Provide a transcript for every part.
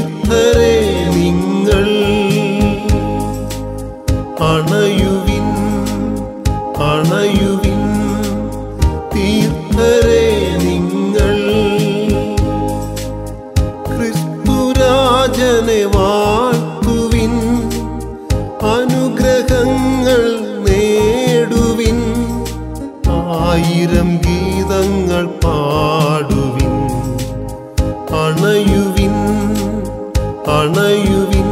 തീർത്ഥരെ നിങ്ങൾ അണയുവിൻ അണയുവിൻ തീർത്ഥരെ നിങ്ങൾ ക്രിസ്തുരാജനെ വാഴ്ത്തുവിൻ അനുഗ്രഹങ്ങൾ നേടുവിൻ ആയിരം ഗീതങ്ങൾ പാടുവിൻ അണയുവിൻ അണയുവിൻ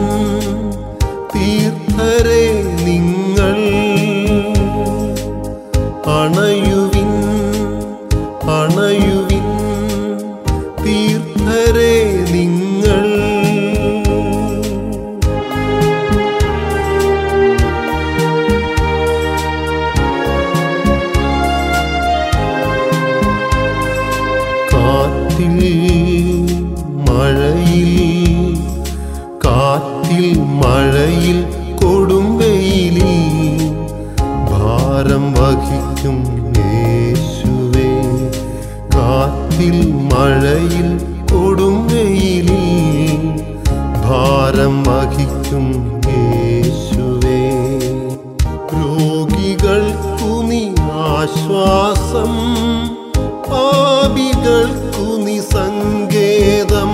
തീർത്ഥരെ നിങ്ങൾ അണയുവിൻ അണയുവിൻ തീർത്ഥരെ നിങ്ങൾ കാറ്റിൽ മഴയിൽ കാറ്റിൽ മഴയിൽ കൊടുമ്പയിലിൽ ഭാരം വഹിക്കും യേശുവേ കാറ്റിൽ മഴയിൽ കൊടുമ്പയിലിൽ ഭാരം വഹിക്കും യേശുവേ രോഗികൾക്കു നീ ആശ്വാസം പാപികൾക്കു നീ സങ്കേതം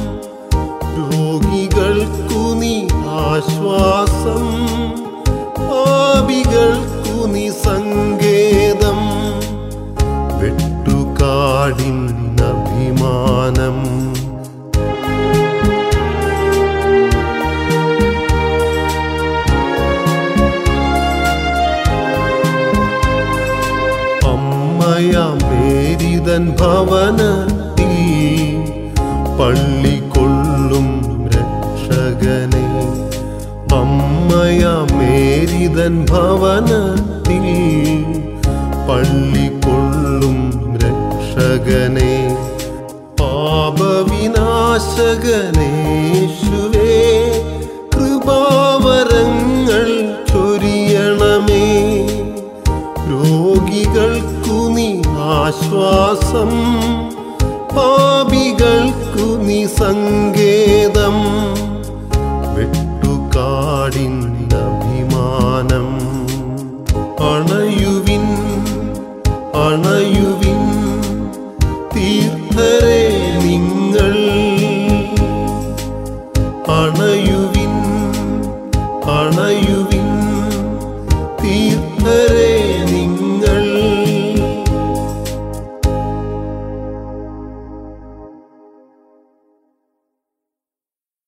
രോഗികൾക്കു നീ ആശ്വാസം പാപികൾക്കു നീ സങ്കേതം വെട്ടുകാടിൻ അഭിമാനം അമ്മയമേരിതൻ ഭവനത്തിൽ പള്ളി കൊള്ളും രക്ഷകനെ അമ്മയമേരിതൻ ഭവനത്തിൽ പള്ളി കൊള്ളും രക്ഷകനെ പാപവിനാശകനേശുവേ കൃപാവരങ്ങൾ ചൊരിയണമേ രോഗികൾക്കു നീ ആശ്വാസം പാപികൾക്കു നീ സങ്കേതം വെട്ടുകാടിൻ അഭിമാനം അണയുവിൻ അണയുവിൻ തീർത്ഥരെ നിങ്ങൾ അണയുവിൻ അണയുവിൻ തീർത്ഥരെ